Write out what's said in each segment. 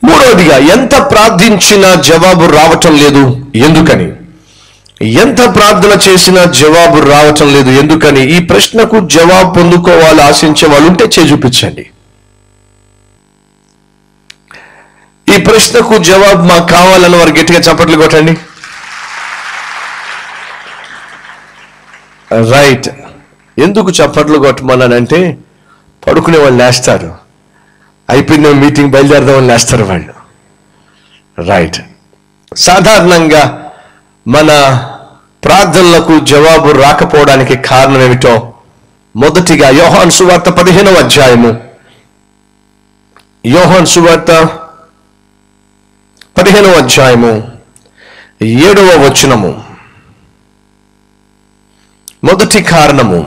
మూడవదిగా ఎంత ప్రార్థించినా జవాబు రావటం లేదు ఎందుకని ఎంత ప్రార్థన చేసినా జవాబు రావటం లేదు ఎందుకని ఈ ప్రశ్నకు జవాబు పొందుకోవాలి ఆశించే వాళ్ళు ఉంటే చేయి చూపించండి ఈ ప్రశ్నకు జవాబు మాకు కావాలని వారు గట్టిగా చప్పట్లు కొట్టండి రైట్ ఎందుకు చప్పట్లు కొట్టమన్నానంటే పడుకునే వాళ్ళు లేస్తారు అయిపోయిన మీటింగ్ బయలుదేరదామని లేస్తారు వాళ్ళు రైట్ సాధారణంగా మన ప్రార్థనలకు జవాబు రాకపోవడానికి కారణం ఏమిటో మొదటిగా యోహాన్ సువార్త పదిహేనవ అధ్యాయము యోహాన్ సువార్త పదిహేనవ అధ్యాయము ఏడవ వచనము మొదటి కారణము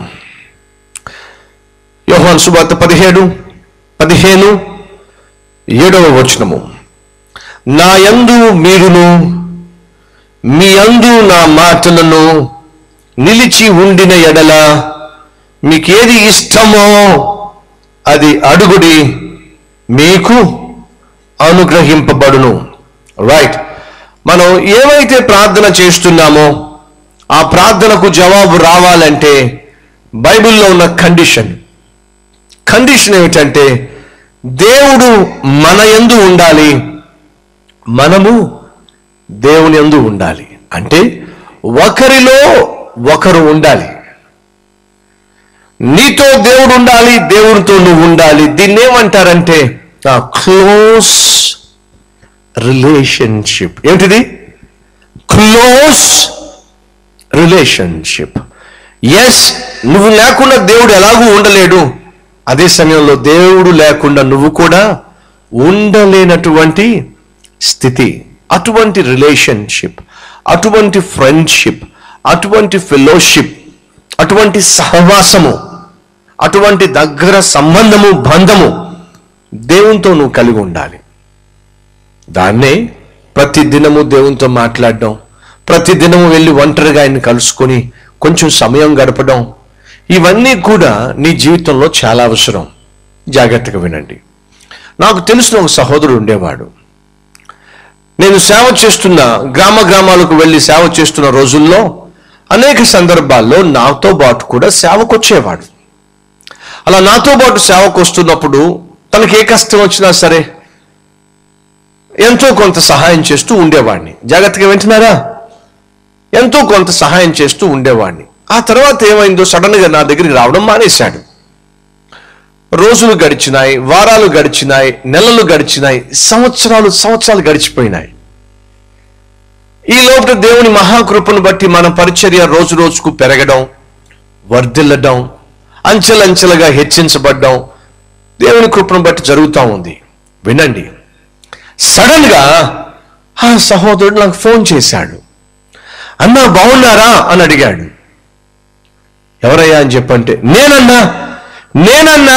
యోహాన్ సువార్త పదిహేడు పదిహేను ఏడవ వచనము నా యందు మీరును మీ అందు నా మాటలను నిలిచి ఉండిన ఎడల మీకేది ఇష్టమో అది అడుగుడి మీకు అనుగ్రహింపబడును రైట్ మనం ఏమైతే ప్రార్థన చేస్తున్నామో ఆ ప్రార్థనకు జవాబు రావాలంటే బైబిల్లో ఉన్న కండిషన్ కండిషన్ ఏమిటంటే దేవుడు మన యందు ఉండాలి మనము దేవుని యందు ఉండాలి అంటే ఒకరిలో ఒకరు ఉండాలి నీతో దేవుడు ఉండాలి దేవుడితో నువ్వు ఉండాలి దీన్ని ఏమంటారంటే క్లోజ్ రిలేషన్షిప్ ఏంటిది క్లోజ్ రిలేషన్షిప్ ఎస్ నువ్వు లేకుండా దేవుడు ఎలాగూ ఉండలేడు అదే సమయంలో దేవుడు లేకుండా నువ్వు కూడా ఉండలేనటువంటి స్థితి అటువంటి రిలేషన్షిప్ అటువంటి ఫ్రెండ్షిప్ అటువంటి ఫెలోషిప్ అటువంటి సహవాసము అటువంటి దగ్గర సంబంధము బంధము దేవునితో నువ్వు కలిగి ఉండాలి దాన్నే ప్రతి దినము దేవునితో మాట్లాడడం ప్రతి దినము వెళ్ళి ఒంటరిగా ఆయన్ని కలుసుకొని కొంచెం సమయం గడపడం ఇవన్నీ కూడా నీ జీవితంలో చాలా అవసరం జాగ్రత్తగా వినండి నాకు తెలిసిన ఒక సహోదరుడు ఉండేవాడు నేను సేవ చేస్తున్న గ్రామ గ్రామాలకు వెళ్ళి సేవ చేస్తున్న రోజుల్లో అనేక సందర్భాల్లో నాతో పాటు కూడా సేవకు వచ్చేవాడు అలా నాతో పాటు సేవకు వస్తున్నప్పుడు తనకి ఏ కష్టం వచ్చినా సరే ఎంతో కొంత సహాయం చేస్తూ ఉండేవాడిని జాగ్రత్తగా వింటున్నారా ఎంతో కొంత సహాయం చేస్తూ ఉండేవాడిని ఆ తర్వాత ఏమైందో సడన్ గా నా దగ్గరికి రావడం మానేశాడు రోజులు గడిచినాయి వారాలు గడిచినాయి నెలలు గడిచినాయి సంవత్సరాలు సంవత్సరాలు గడిచిపోయినాయి ఈ లోపల దేవుని మహాకృపను బట్టి మన పరిచర్య రోజు రోజుకు పెరగడం వర్ధిల్లడం అంచెలంచెలుగా హెచ్చించబడ్డం దేవుని కృపను బట్టి జరుగుతూ ఉంది వినండి సడన్ గా ఆ సహోదరుడు నాకు ఫోన్ చేశాడు అన్నా బాగున్నారా అని అడిగాడు ఎవరయ్యా అని చెప్పంటే నేనన్నా నేనన్నా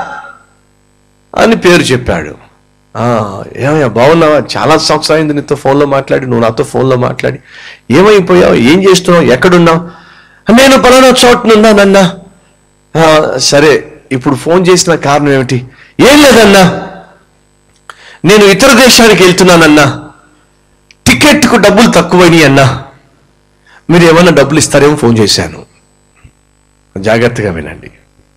అని పేరు చెప్పాడు "ఆ, ఏమయ్యా బాగున్నావా చాలా సంవత్సరం అయింది నీతో ఫోన్లో మాట్లాడి నువ్వు నాతో ఫోన్లో మాట్లాడి ఏమైపోయావు ఏం చేస్తున్నావు ఎక్కడున్నావు నేను పలానా చోటునున్నానన్నా "ఆ, సరే ఇప్పుడు ఫోన్ చేసిన కారణం ఏమిటి ఏం లేదన్నా నేను ఇతర దేశానికి వెళ్తున్నానన్నా టికెట్కు డబ్బులు తక్కువైనాయి అన్నా మీరు ఏమన్నా డబ్బులు ఇస్తారేమో ఫోన్ చేశాను జాగ్రత్తగా వినండి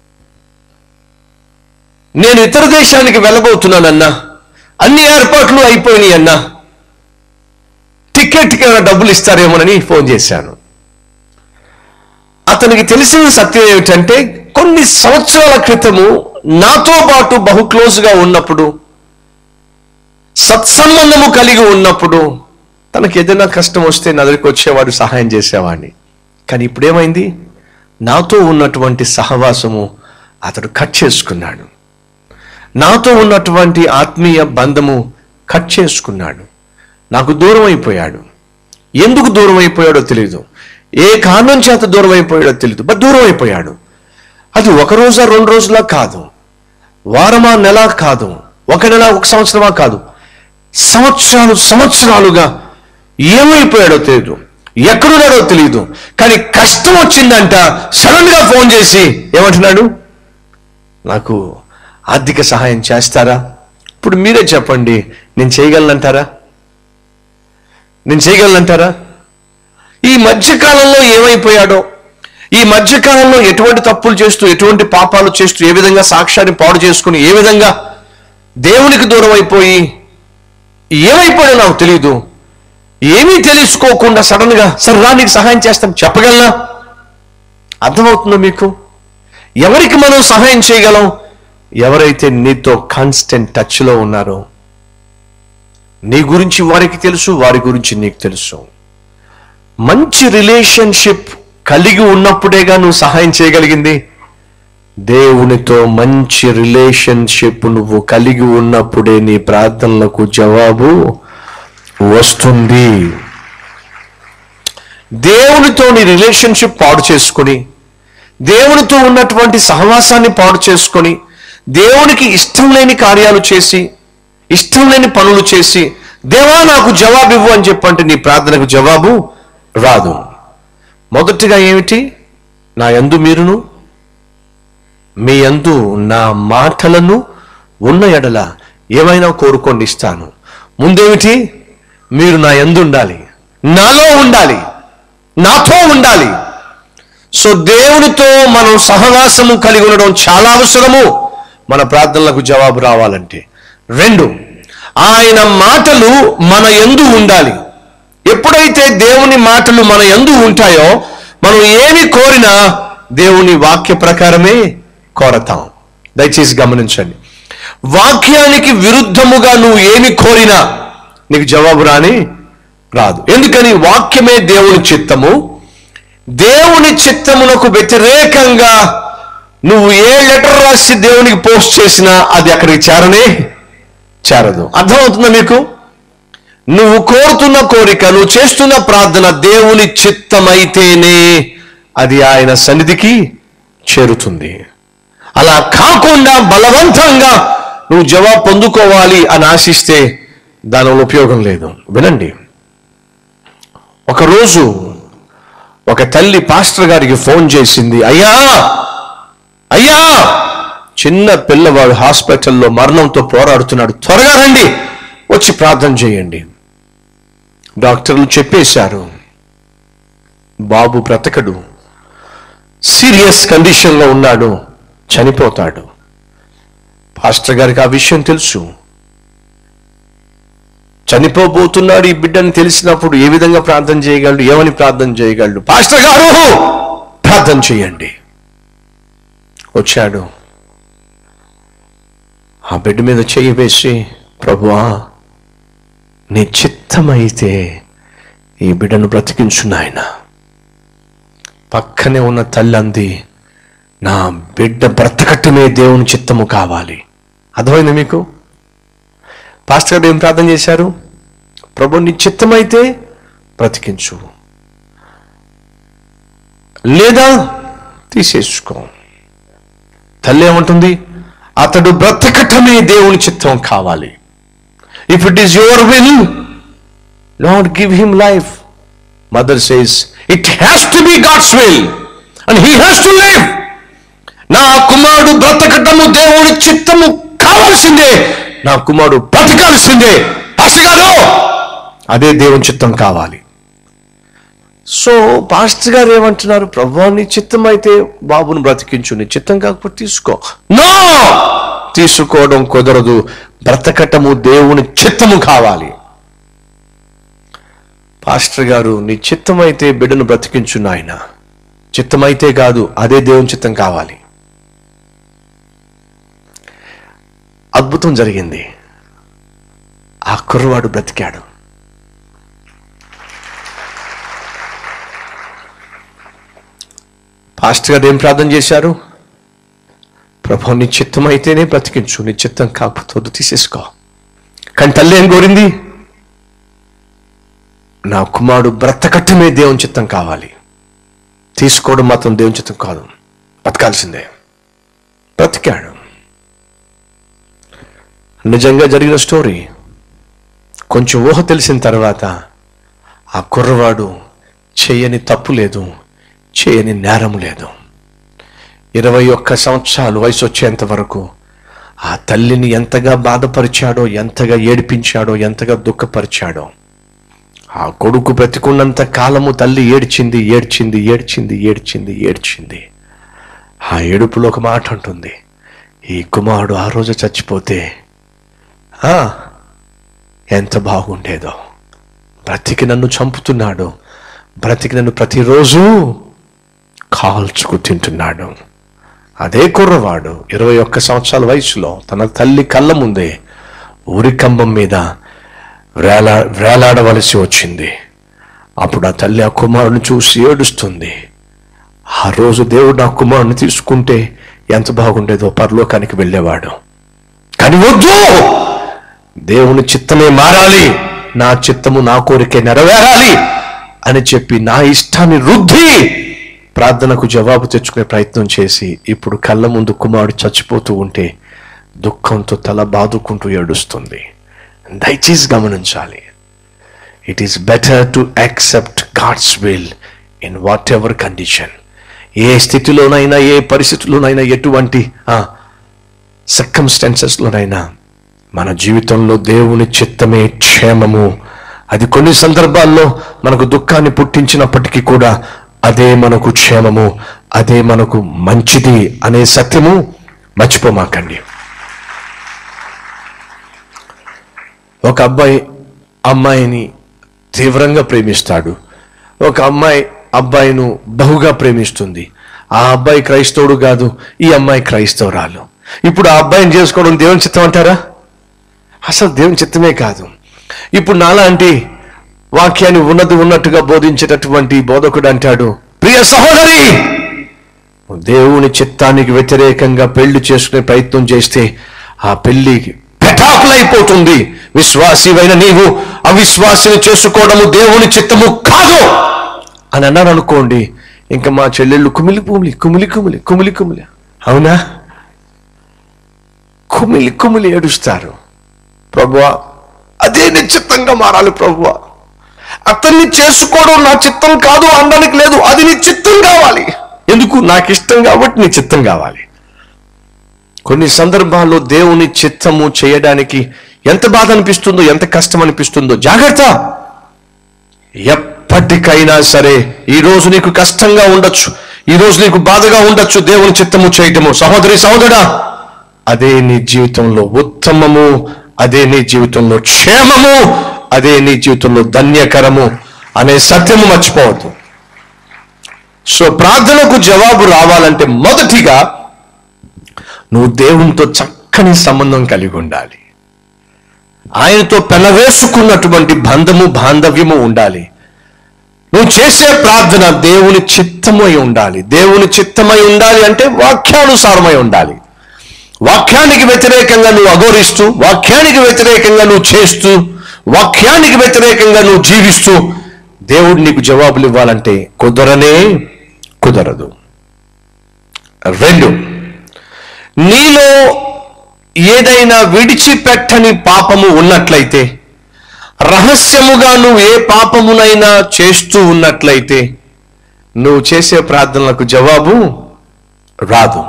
నేను ఇతర దేశానికి వెళ్ళబోతున్నానన్నా అన్ని ఏర్పాట్లు అయిపోయినాయి అన్నా టికెట్కి ఏమైనా డబ్బులు ఇస్తారేమోనని ఫోన్ చేశాను అతనికి తెలిసిన సత్యం ఏమిటంటే కొన్ని సంవత్సరాల క్రితము నాతో పాటు బహు క్లోజ్గా ఉన్నప్పుడు సత్సంబంధము కలిగి ఉన్నప్పుడు తనకి ఏదైనా కష్టం వస్తే నా దగ్గరికి వచ్చేవాడు సహాయం చేసేవాడిని కానీ ఇప్పుడేమైంది నాతో ఉన్నటువంటి సహవాసము అతడు కట్ చేసుకున్నాడు నాతో ఉన్నటువంటి ఆత్మీయ బంధము కట్ చేసుకున్నాడు నాకు దూరం అయిపోయాడు ఎందుకు దూరం అయిపోయాడో తెలియదు ఏ కారణం చేత దూరం అయిపోయాడో తెలియదు బట్ దూరం అయిపోయాడు అది ఒక రోజా రెండు రోజులా కాదు వారమా నెల కాదు ఒక నెల ఒక సంవత్సరమా కాదు సంవత్సరాలు సంవత్సరాలుగా ఏమైపోయాడో తెలియదు ఎక్కడున్నాడో తెలియదు కానీ కష్టం వచ్చిందంట సడన్ గా ఫోన్ చేసి ఏమంటున్నాడు నాకు ఆర్థిక సహాయం చేస్తారా ఇప్పుడు మీరే చెప్పండి నేను చేయగలనంటారా నేను చేయగలనంటారా ఈ మధ్యకాలంలో ఏమైపోయాడో ఈ మధ్యకాలంలో ఎటువంటి తప్పులు చేస్తూ ఎటువంటి పాపాలు చేస్తూ ఏ విధంగా సాక్ష్యాన్ని పాడు చేసుకుని ఏ విధంగా దేవునికి దూరం అయిపోయి ఏమైపోయాడో నాకు తెలియదు ఏమీ తెలుసుకోకుండా సడన్ గా సరే రా నీకు సహాయం చేస్తాం చెప్పగలనా అర్థమవుతుందో మీకు ఎవరికి మనం సహాయం చేయగలం ఎవరైతే నీతో కాన్స్టెంట్ టచ్లో ఉన్నారో నీ గురించి వారికి తెలుసు వారి గురించి నీకు తెలుసు మంచి రిలేషన్షిప్ కలిగి ఉన్నప్పుడేగా నువ్వు సహాయం చేయగలిగింది దేవునితో మంచి రిలేషన్షిప్ నువ్వు కలిగి ఉన్నప్పుడే నీ ప్రార్థనలకు జవాబు వస్తుంది దేవునితో నీ రిలేషన్షిప్ పాడు చేసుకుని దేవునితో ఉన్నటువంటి సహవాసాన్ని పాడు చేసుకొని దేవునికి ఇష్టం లేని కార్యాలు చేసి ఇష్టం లేని పనులు చేసి దేవా నాకు జవాబు ఇవ్వు అని చెప్పంటే నీ ప్రార్థనకు జవాబు రాదు మొదటిగా ఏమిటి నా యందు మీరును మీ యందు నా మాటలను ఉన్న ఎడల ఏమైనా కోరుకోండి ఇస్తాను ముందేమిటి మీరు నా యందు ఉండాలి నాలో ఉండాలి నాతో ఉండాలి సో దేవునితో మనం సహవాసము కలిగి ఉండడం చాలా అవసరము మన ప్రార్థనలకు జవాబు రావాలంటే రెండు ఆయన మాటలు మన యందు ఉండాలి ఎప్పుడైతే దేవుని మాటలు మన యందు ఉంటాయో మనం ఏమి కోరినా దేవుని వాక్య ప్రకారమే కోరతాం దయచేసి గమనించండి వాక్యానికి విరుద్ధముగా నువ్వు ఏమి కోరినా నీకు జవాబు రాని రాదు ఎందుకని వాక్యమే దేవుని చిత్తము దేవుని చిత్తమునకు వ్యతిరేకంగా నువ్వు ఏ లెటర్ రాసి దేవునికి పోస్ట్ చేసినా అది అక్కడికి చేరనే చేరదు అర్థమవుతుందా మీకు నువ్వు కోరుతున్న కోరిక నువ్వు చేస్తున్న ప్రార్థన దేవుని చిత్తమైతేనే అది ఆయన సన్నిధికి చేరుతుంది అలా కాకుండా బలవంతంగా నువ్వు జవాబు పొందుకోవాలి అని ఆశిస్తే దానివల్ల ఉపయోగం లేదు వినండి ఒకరోజు ఒక తల్లి పాస్టర్ గారికి ఫోన్ చేసింది అయ్యా అయ్యా చిన్న పిల్లవాడు హాస్పిటల్లో మరణంతో పోరాడుతున్నాడు త్వరగా రండి వచ్చి ప్రార్థన చేయండి డాక్టర్లు చెప్పేశారు బాబు బ్రతకడు సీరియస్ కండిషన్లో ఉన్నాడు చనిపోతాడు పాస్టర్ గారికి ఆ విషయం తెలుసు చనిపోబోతున్నాడు ఈ బిడ్డని తెలిసినప్పుడు ఏ విధంగా ప్రార్థన చేయగలడు ఏమని ప్రార్థన చేయగలడు పాస్టర్ గారు ప్రార్థన చేయండి వచ్చాడు ఆ బిడ్డ మీద చెయ్యి వేసి ప్రభువా నీ చిత్తమైతే ఈ బిడ్డను బ్రతికించు నాయన పక్కనే ఉన్న తల్లి అంది నా బిడ్డ బ్రతకట్టమే దేవుని చిత్తము కావాలి అర్థమైంది మీకు పాస్టర్ గారు ఏం ప్రార్థన చేశారు ప్రభు నీ చిత్తమైతే బ్రతికించు లేదా తీసేసుకో తల్లి ఏమంటుంది అతడు బ్రతకటమే దేవుని చిత్తం కావాలి if it is your will Lord give him life mother says it has to be God's will and he has to live నా కుమారుడు బ్రతకటము దేవుని చిత్తము కావాల్సిందే నా కుమారుడు బ్రతకాల్సిందే పాస్టర్ గారు అదే దేవుని చిత్తం కావాలి సో పాస్టర్ గారు ఏమంటున్నారు ప్రభు నీ చిత్తం అయితే బాబును బ్రతికించు నీ చిత్తం కాకపోతే తీసుకో నో తీసుకోవడం కుదరదు బ్రతకటము దేవుని చిత్తము కావాలి పాస్టర్ గారు నీ చిత్తం అయితే బిడ్డను బ్రతికించు నాయన చిత్తమైతే కాదు అదే దేవుని చిత్తం కావాలి అద్భుతం జరిగింది ఆ కుర్రవాడు బ్రతికాడు పాస్టర్ గారు ఏం ప్రార్థన చేశారు ప్రభు నీ చిత్తం అయితేనే బ్రతికించు నీ చిత్తం కాకపోతే వద్దు తీసేసుకో కానీ తల్లి ఏం కోరింది నా కుమారుడు బ్రతకట్టమే దేవుని చిత్తం కావాలి తీసుకోవడం మాత్రం దేవుని చిత్తం కాదు బతకాల్సిందే బ్రతికాడు నిజంగా జరిగిన స్టోరీ కొంచెం ఊహ తెలిసిన తర్వాత ఆ కుర్రవాడు చేయని తప్పు లేదు చేయని నేరం లేదు ఇరవై ఒక్క సంవత్సరాలు వయసు వచ్చేంత వరకు ఆ తల్లిని ఎంతగా బాధపరిచాడో ఎంతగా ఏడిపించాడో ఎంతగా దుఃఖపరిచాడో ఆ కొడుకు బ్రతికున్నంత కాలము తల్లి ఏడ్చింది ఏడ్చింది ఏడ్చింది ఏడ్చింది ఏడ్చింది ఆ ఏడుపులో ఒక మాట ఉంటుంది ఈ కుమారుడు ఆ రోజు చచ్చిపోతే ఆ, ఎంత బాగుండేదో బ్రతికి నన్ను చంపుతున్నాడు బ్రతికి నన్ను ప్రతిరోజు కాల్చుకు తింటున్నాడు అదే కుర్రవాడు ఇరవై ఒక్క సంవత్సరాల వయసులో తన తల్లి కళ్ళ ముందే ఉరికంబం మీద వేలా వేలాడవలసి వచ్చింది అప్పుడు ఆ తల్లి ఆ కుమారుని చూసి ఏడుస్తుంది ఆ రోజు దేవుడు ఆ కుమారుని తీసుకుంటే ఎంత బాగుండేదో పరలోకానికి వెళ్ళేవాడు కానీ వద్దు దేవుని చిత్తమే మారాలి నా చిత్తము నా కోరికే నెరవేరాలి అని చెప్పి నా ఇష్టాన్ని రుద్ది ప్రార్థనకు జవాబు తెచ్చుకునే ప్రయత్నం చేసి ఇప్పుడు కళ్ళ ముందు కుమారుడు చచ్చిపోతూ ఉంటే దుఃఖంతో తల బాదుకుంటూ ఏడుస్తుంది దయచేసి గమనించాలి it is better to accept God's will in whatever condition ఏ స్థితిలోనైనా ఏ పరిస్థితిలోనైనా ఎటువంటి సర్కమ్స్టాన్సెస్లోనైనా మన జీవితంలో దేవుని చిత్తమే క్షేమము అది కొన్ని సందర్భాల్లో మనకు దుఃఖాన్ని పుట్టించినప్పటికీ కూడా అదే మనకు క్షేమము అదే మనకు మంచిది అనే సత్యము మర్చిపోమాకండి ఒక అబ్బాయి అమ్మాయిని తీవ్రంగా ప్రేమిస్తాడు ఒక అమ్మాయి అబ్బాయిను బహుగా ప్రేమిస్తుంది ఆ అబ్బాయి క్రైస్తవుడు కాదు ఈ అమ్మాయి క్రైస్తవురాలు ఇప్పుడు ఆ అబ్బాయిని చేసుకోవడం దేవుని చిత్తం అంటారా అసలు దేవుని చిత్తమే కాదు ఇప్పుడు నాలాంటి వాక్యాన్ని ఉన్నది ఉన్నట్టుగా బోధించేటటువంటి బోధకుడు అంటాడు ప్రియ సహోదరి దేవుని చిత్తానికి వ్యతిరేకంగా పెళ్లి చేసుకునే ప్రయత్నం చేస్తే ఆ పెళ్లి పెటాకులైపోతుంది విశ్వాసివైన నీవు అవిశ్వాసిని చేసుకోవడము దేవుని చిత్తము కాదు అని అన్నారు అనుకోండి ఇంకా మా చెల్లెళ్ళు కుమిలి కుమిలి కుమిలి కుమిలి కుమిలి కుమిలి అవునా కుమిలి కుమిలి ఏడుస్తారు ప్రభువా అదే నిశ్చిత్తంగా మారాలి ప్రభువా అతన్ని చేసుకోవడం నా చిత్తం కాదు అనడానికి లేదు అది నీ చిత్తం కావాలి ఎందుకు నాకు ఇష్టం కాబట్టి నీ చిత్తం కావాలి కొన్ని సందర్భాల్లో దేవుని చిత్తము చేయడానికి ఎంత బాధ అనిపిస్తుందో ఎంత కష్టం అనిపిస్తుందో జాగ్రత్త ఎప్పటికైనా సరే ఈ రోజు నీకు కష్టంగా ఉండొచ్చు ఈ రోజు నీకు బాధగా ఉండొచ్చు దేవుని చిత్తము చేయటము సహోదరి సహోదరా అదే నీ జీవితంలో ఉత్తమము అదే నీ జీవితంలో క్షేమము అదే నీ జీవితంలో ధన్యకరము అనే సత్యము మర్చిపోవద్దు సో ప్రార్థనకు జవాబు రావాలంటే మొదటిగా నువ్వు దేవునితో చక్కని సంబంధం కలిగి ఉండాలి ఆయనతో పెనవేసుకున్నటువంటి బంధము బాంధవ్యము ఉండాలి నువ్వు చేసే ప్రార్థన దేవుని చిత్తమై ఉండాలి దేవుని చిత్తమై ఉండాలి అంటే వాక్యానుసారమై ఉండాలి వాక్యానికి వ్యతిరేకంగా నువ్వు అఘోరిస్తూ వాక్యానికి వ్యతిరేకంగా నువ్వు చేస్తూ వాక్యానికి వ్యతిరేకంగా నువ్వు జీవిస్తూ దేవుడు నీకు జవాబులు ఇవ్వాలంటే కుదరనే కుదరదు రెండు నీలో ఏదైనా విడిచిపెట్టని పాపము ఉన్నట్లయితే రహస్యముగా నువ్వు ఏ పాపమునైనా చేస్తూ ఉన్నట్లయితే నువ్వు చేసే ప్రార్థనలకు జవాబు రాదు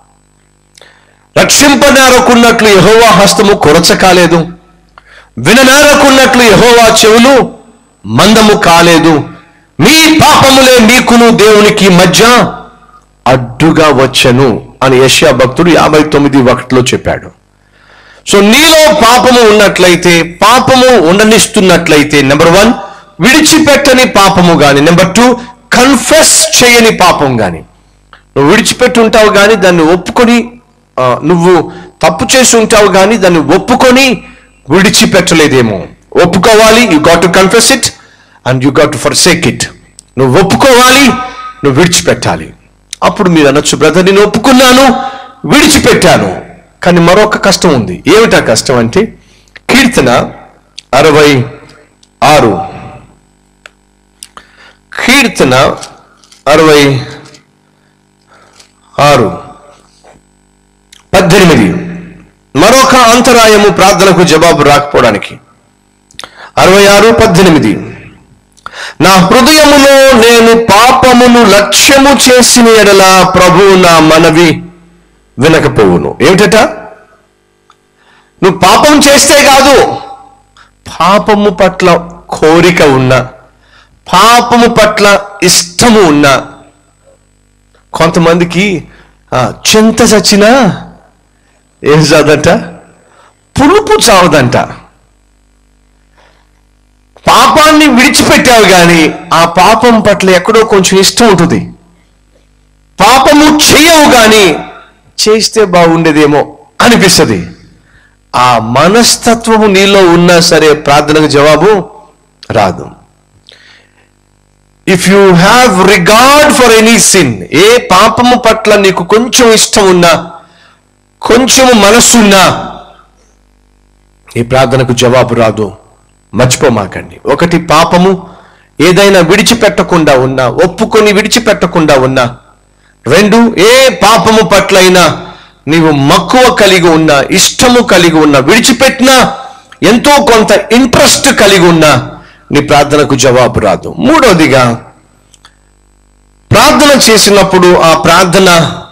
రక్షింపనేరకున్నట్లు యహోవా హస్తము కొరచ కాలేదు విననేరకున్నట్లు యహోవా చెవులు మందము కాలేదు మీ పాపములే మీకును దేవునికి మధ్య అడ్డుగా వచ్చెను అని యష్యా భక్తుడు యాభై తొమ్మిది ఒకటిలో చెప్పాడు సో నీలో పాపము ఉన్నట్లయితే పాపము ఉండనిస్తున్నట్లయితే నెంబర్ వన్ విడిచిపెట్టని పాపము గాని నెంబర్ టూ కన్ఫెస్ చేయని పాపం గాని నువ్వు విడిచిపెట్టి ఉంటావు కానీ దాన్ని ఒప్పుకొని ఆ, నువ్వు తప్పు చేసి ఉంటావు కానీ దాన్ని ఒప్పుకొని విడిచిపెట్టలేదేమో ఒప్పుకోవాలి you got to confess it and you got to forsake it నువ్వు ఒప్పుకోవాలి నువ్వు విడిచిపెట్టాలి అప్పుడు మీరు అనొచ్చు బ్రదర్ నేను ఒప్పుకున్నాను విడిచిపెట్టాను కానీ మరొక కష్టం ఉంది ఏమిటా కష్టం అంటే కీర్తన అరవై ఆరు కీర్తన అరవై ఆరు పద్దెనిమిది మరొక అంతరాయము ప్రార్థనకు జవాబు రాకపోవడానికి అరవై ఆరు పద్దెనిమిది నా హృదయములో నేను పాపమును లక్ష్యము చేసిన ఎడల ప్రభు నా మనవి వినకపోవును ఏమిటట నువ్వు పాపం చేస్తే కాదు పాపము పట్ల కోరిక ఉన్నా పాపము పట్ల ఇష్టము ఉన్నా కొంతమందికి ఆ, చింత చచ్చినా ఏం చావదంట పులుపు చావదంట పాపాన్ని విడిచిపెట్టావు కానీ ఆ పాపం పట్ల ఎక్కడో కొంచెం ఇష్టం ఉంటుంది పాపము చేయవు కానీ చేస్తే బాగుండేదేమో అనిపిస్తుంది ఆ మనస్తత్వము నీలో ఉన్నా సరే ప్రార్థనకు జవాబు రాదు if you have regard for any sin ఏ పాపము పట్ల నీకు కొంచెం ఇష్టం ఉన్నా కొంచెము మనస్సున్నా ఈ ప్రార్థనకు జవాబు రాదు మర్చిపోమాకండి ఒకటి పాపము ఏదైనా విడిచిపెట్టకుండా ఉన్నా ఒప్పుకొని విడిచిపెట్టకుండా ఉన్నా రెండు ఏ పాపము పట్లైనా నీవు మక్కువ కలిగి ఉన్నా ఇష్టము కలిగి ఉన్నా విడిచిపెట్టినా ఎంతో కొంత ఇంట్రెస్ట్ కలిగి ఉన్నా నీ ప్రార్థనకు జవాబు రాదు మూడవదిగా ప్రార్థన చేసినప్పుడు ఆ ప్రార్థన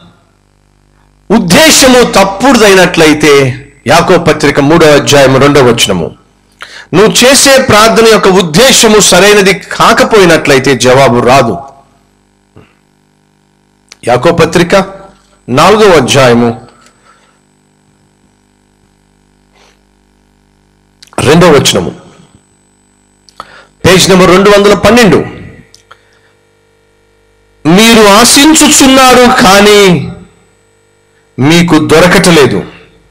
ఉద్దేశము తప్పుడుదైనట్లయితే యాకో పత్రిక మూడో అధ్యాయం రెండో వచనము నువ్వు చేసే ప్రార్థన యొక్క ఉద్దేశము సరైనది కాకపోయినట్లయితే జవాబు రాదు యాకో పత్రిక నాలుగో అధ్యాయము రెండో వచనము పేజ్ నెంబర్ రెండు వందల పన్నెండు మీరు ఆశించుచున్నారు కానీ మీకు దొరకటలేదు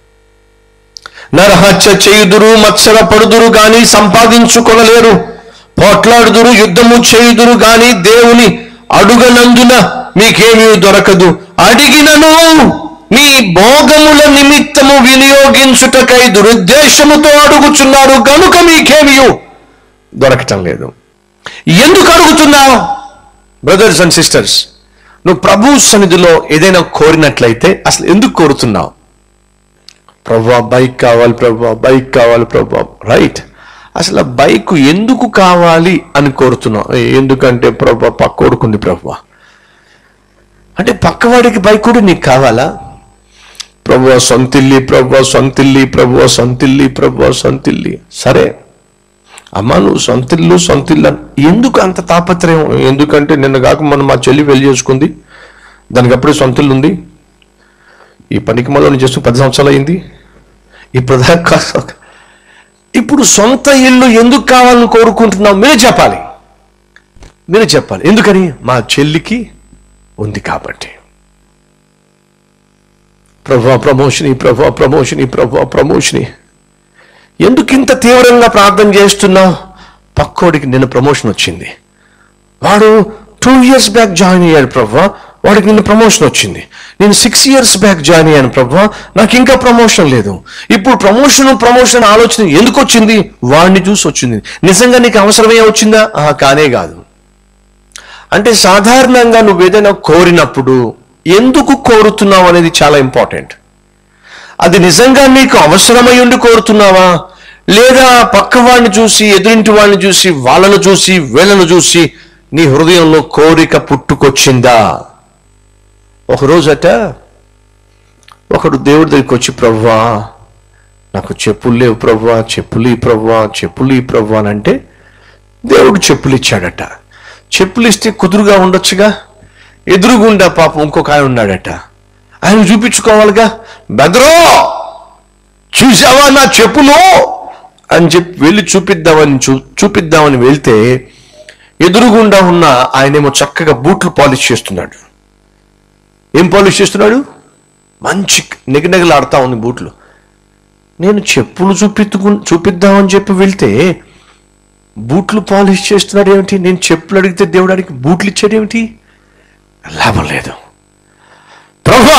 నరహత్య చేయుదురు మత్సర పడుదురు గాని సంపాదించుకొనలేరు పోట్లాడుదురు యుద్ధము చేయుదురు గాని దేవుని అడుగనందున మీకేమీ దొరకదు అడిగినను మీ భోగముల నిమిత్తము వినియోగించుటకై దురుద్దేశముతో అడుగుచున్నారు గనుక మీకేమీ దొరకటం లేదు ఎందుకు అడుగుతున్నావు బ్రదర్స్ అండ్ సిస్టర్స్ నువ్వు ప్రభు సన్నిధిలో ఏదైనా కోరినట్లయితే అసలు ఎందుకు కోరుతున్నావు ప్రభా బైక్ కావాలి ప్రభా బైక్ కావాలి ప్రభా రైట్ అసలు ఆ బైక్ ఎందుకు కావాలి అని కోరుతున్నావు ఏ, ఎందుకంటే ప్రభా పక్కోడుకుంది ప్రభా అంటే పక్కవాడికి బైక్ కూడా నీకు కావాలా ప్రభు సొంతిల్లి ప్రభు సొంతిల్లి ప్రభు సొంతిల్లి ప్రభు సొంతిల్లి సరే అమ్మా నువ్వు సొంతిల్లు సొంతిల్లు అని- ఎందుకు అంత తాపత్రయం ఎందుకంటే నిన్న కాక మనం మా చెల్లి పెళ్లి చేసుకుంది దానికి అప్పుడే సొంతిల్లు ఉంది ఈ పనికి మొదలు చేస్తూ పది సంవత్సరాలు అయింది ఇప్పుడు దాకా కాదు. ఇప్పుడు సొంత ఇల్లు ఎందుకు కావాలని కోరుకుంటున్నావు మీరు చెప్పాలి మీరు చెప్పాలి ఎందుకని మా చెల్లికి ఉంది కాబట్టి ప్రభా ప్రమోషని ప్రభా ప్రమోషని ప్రభా ప్రమోషని ఎందుకు ఇంత తీవ్రంగా ప్రార్థన చేస్తున్నావు పక్కోడికి నిన్న ప్రమోషన్ వచ్చింది వాడు టూ ఇయర్స్ బ్యాక్ జాయిన్ అయ్యాడు ప్రభా వాడికి నిన్న ప్రమోషన్ వచ్చింది నేను సిక్స్ ఇయర్స్ బ్యాక్ జాయిన్ అయ్యాను ప్రభా నాకు ఇంకా ప్రమోషన్ లేదు ఇప్పుడు ప్రమోషన్ ప్రమోషన్ ఆలోచన ఎందుకు వచ్చింది వాడిని చూసి వచ్చింది నిజంగా నీకు అవసరమే వచ్చిందా ఆ, కానే కాదు అంటే సాధారణంగా నువ్వు ఏదైనా కోరినప్పుడు ఎందుకు కోరుతున్నావు అనేది చాలా ఇంపార్టెంట్ అది నిజంగా నీకు అవసరమై ఉండి కోరుతున్నావా లేదా పక్క వాడిని చూసి ఎదురింటి వాడిని చూసి వాళ్ళను చూసి వీళ్ళను చూసి నీ హృదయంలో కోరిక పుట్టుకొచ్చిందా ఒక రోజట ఒకడు దేవుడి దగ్గరికి వచ్చి ప్రవ్వా నాకు చెప్పులు లేవు ప్రవ్వా చెప్పులు ఈ ప్రవ్వా చెప్పులు ఈ ప్రవ్వా అని అంటే దేవుడు చెప్పులు ఇచ్చాడట చెప్పులు ఇస్తే కుదురుగా ఉండొచ్చుగా ఎదురుగుండా పాపం ఇంకొక ఆయన ఉన్నాడట ఆయన చూపించుకోవాలిగా బెదరో చూసావా నా చెప్పులు అని చెప్పి వెళ్ళి చూపిద్దామని చూ చూపిద్దామని వెళ్తే ఎదురుగుండా ఉన్న ఆయనేమో చక్కగా బూట్లు పాలిష్ చేస్తున్నాడు ఏం పాలిష్ చేస్తున్నాడు మంచి నిగనిగలాడుతా ఉంది బూట్లు నేను చెప్పులు చూపిద్దు చూపిద్దామని చెప్పి వెళ్తే బూట్లు పాలిష్ చేస్తున్నాడు ఏమిటి నేను చెప్పులు అడిగితే దేవుడు అడిగి బూట్లు ఇచ్చాడు ఏమిటి లాభం లేదు ప్రభా